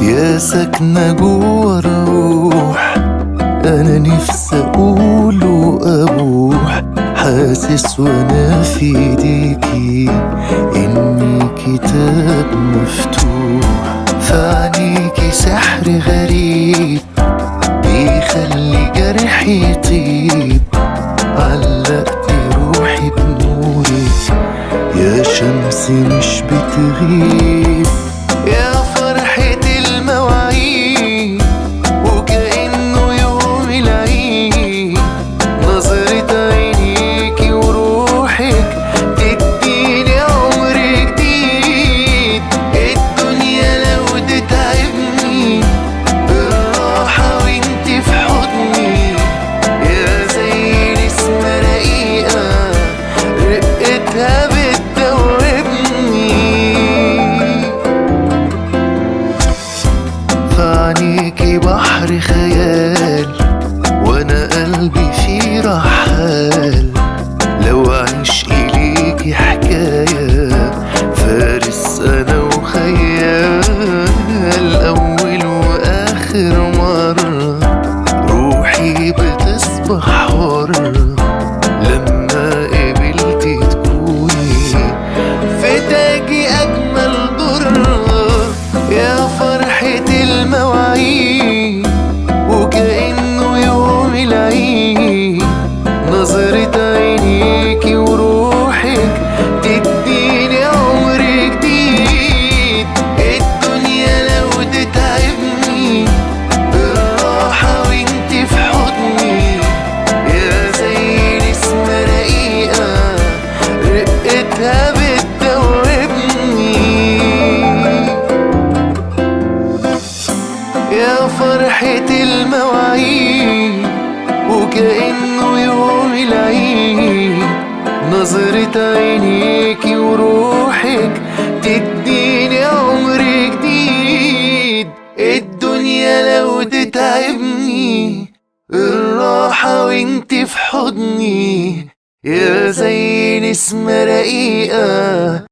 يا ساكنة جوا الروح أنا نفسي أقول وأبوح حاسس وأنا في إيديكي إني كتاب مفتوح فعنيكي سحر غريب بيخلي جرحي يطيب علقت روحي بنورك يا شمس مش بتغيب يا فرحة المواعيد وكأنه يوم العيد نظرة عينيكي وروحك تديني عمر جديد الدنيا لو تتعبني بالراحة وانت في حضني يا زي نسمة رقيقة رقتها بتدوبني فعنيكي بحر خيال وانا قلبي فيه رحال لو اعيش اليكي حكاية فارس انا وخيال اول واخر مرة روحي بتصبح حرة لما قبلتي تكوني في تاجي أجمل ضرة يا فرحة المواعيد وكأنه يوم العيد نظرة عينيكي وروحك تديني عمر جديد الدنيا لو تتعبني بالراحة وانت في حضني يا زي نسمة رقيقة رقتها بتدوبني يا فرحة المواعيد وكأنه يوم العيد نظرة عينيكي وروحك تديني عمر جديد الدنيا لو تتعبني الراحة وانت في حضني يا زي نسمة رقيقة